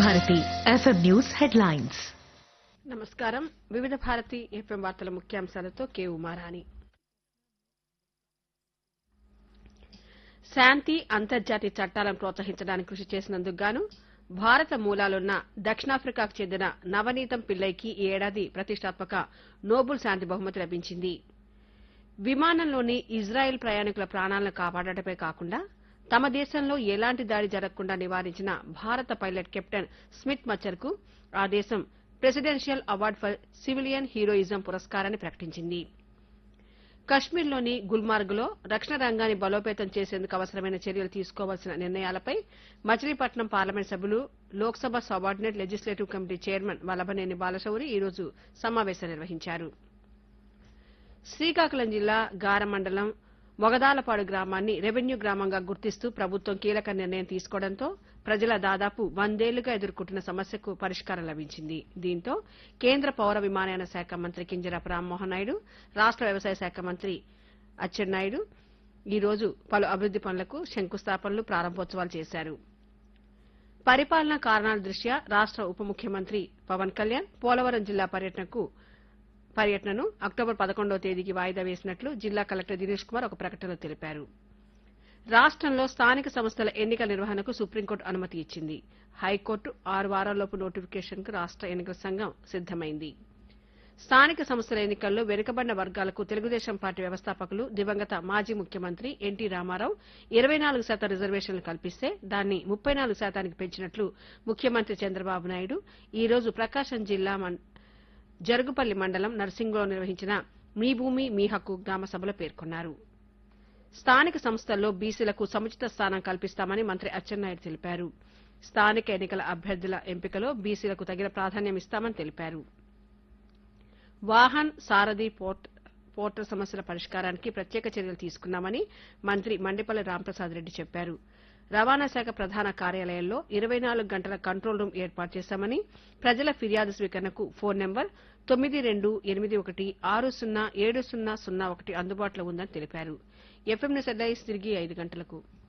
Bharati FM news headlines నమస్కారం వివిధ Bharati FM వార్తల ముఖ్యాంశాలతో కె ఉమారాణి శాంతి అంతర్జాతీయ చట్టాలను ప్రోత్సహించడానికి కృషి చేసినందుకు గాను భారత మూలాలున్న దక్షిణాఫ్రికాకు చెందిన నవనీతం పిల్లైకి ఈ ఏడాది ప్రతిష్టాత్మక నోబుల్ శాంతి బహుమతి లభించింది విమానంలోని ఇజ్రాయెల్ ప్రయాణికుల ప్రాణాలను కాపాడటమే కాకుండా తమ దేశంలో ఎలాంటి దాడి జరగకుండా నివారించిన భారత పైలట్ కెప్టెన్ స్మిత్ మచ్చర్కు ఆ దేశం presidential award for civilian heroism పురస్కారాన్ని ప్రకటించింది కశ్మీర్లోని గుల్మార్గ్లో రక్షణ రంగాన్ని బలోపేతం చేసేందుకు అవసరమైన చర్యలు తీసుకోవాల్సిన నిర్ణయాలపై మచిలీపట్నం పార్లమెంట్ సభ్యులు Lok Sabha subordinate legislative committee chairman Vallabhaneni Balashowry ఈ రోజు సమావేశం నిర్వహించారు శ్రీకాకుళం జిల్లా గార మండలం మొగదాలపాడు గ్రామాన్ని రెవెన్యూ గ్రామంగా గుర్తిస్తూ ప్రభుత్వం కీలక నిర్ణయం తీసుకోవడంతో ప్రజల దాదాపు వందేళ్లుగా ఎదుర్కొంటున్న సమస్యకు పరిష్కారం లభించింది దీంతో కేంద్ర పౌర విమానయాన శాఖ మంత్రి కింజరాపు రామ్మోహన్ నాయుడు రాష్ట వ్యవసాయ శాఖ మంత్రి అచ్చెన్నాయుడు ఈ రోజు పలు అభివృద్ది పనులకు శంకుస్థాపనలు ప్రారంభోత్సవాలు చేశారు పరిపాలనా కారణాల దృష్ట్యా రాష్ట ఉప ముఖ్యమంత్రి పవన్ కళ్యాణ్ పోలవరం జిల్లా పర్యటనకు పర్యటనను అక్టోబర్ పదకొండవ తేదీకి వాయిదా వేసినట్లు జిల్లా కలెక్టర్ దినేష్ కుమార్ ఒక ప్రకటనలో తెలిపారు రాష్టంలో స్థానిక సంస్థల ఎన్నికల నిర్వహణకు సుప్రీంకోర్టు అనుమతి ఇచ్చింది హైకోర్టు ఆరు వారాల్లోపు నోటిఫికేషన్కు రాష్ట ఎన్నికల సంఘం సిద్దమైంది స్థానిక సంస్థల ఎన్నికల్లో వెనుకబడిన వర్గాలకు తెలుగుదేశం పార్టీ వ్యవస్థాపకులు దివంగత మాజీ ముఖ్యమంత్రి ఎన్టీ రామారావు ఇరవై నాలుగు శాతం రిజర్వేషన్లు కల్పిస్తే దాన్ని ముప్పై నాలుగు శాతానికి పెంచినట్లు ముఖ్యమంత్రి చంద్రబాబు నాయుడు ఈ రోజు ప్రకాశం జిల్లా మన్- జరుగుపల్లి మండలం నర్సింగ్లో నిర్వహించిన మీ భూమి మీ హక్కు గ్రామ సభలో పేర్కొన్నారు స్థానిక సంస్థల్లో బీసీలకు సముచిత స్థానం కల్పిస్తామని మంత్రి అచ్చెన్నాయుడు తెలిపారు స్థానిక ఎన్నికల అభ్యర్థుల ఎంపికలో బీసీలకు తగిన ప్రాధాన్యం ఇస్తామని తెలిపారు వాహన్ సారథి పోర్ట్ పోర్టల్ సమస్యల పరిష్కారానికి ప్రత్యేక చర్యలు తీసుకున్నామని మంత్రి మండిపల్లి రాంప్రసాద్ రెడ్డి చెప్పారు రవాణా శాఖ ప్రధాన కార్యాలయంలో ఇరవై నాలుగు గంటల కంట్రోల్ రూమ్ ఏర్పాటు చేశామని ప్రజల ఫిర్యాదు స్వీకరణకు ఫోన్ నెంబర్ తొమ్మిది రెండు ఎనిమిది ఒకటి ఆరు సున్నా ఏడు సున్నా సున్నా ఒకటి అందుబాటులో ఉందని తెలిపారు ఎఫ్ఎం న్యూస్ హెడ్లైన్స్ తిరిగి ఐదు గంటలకు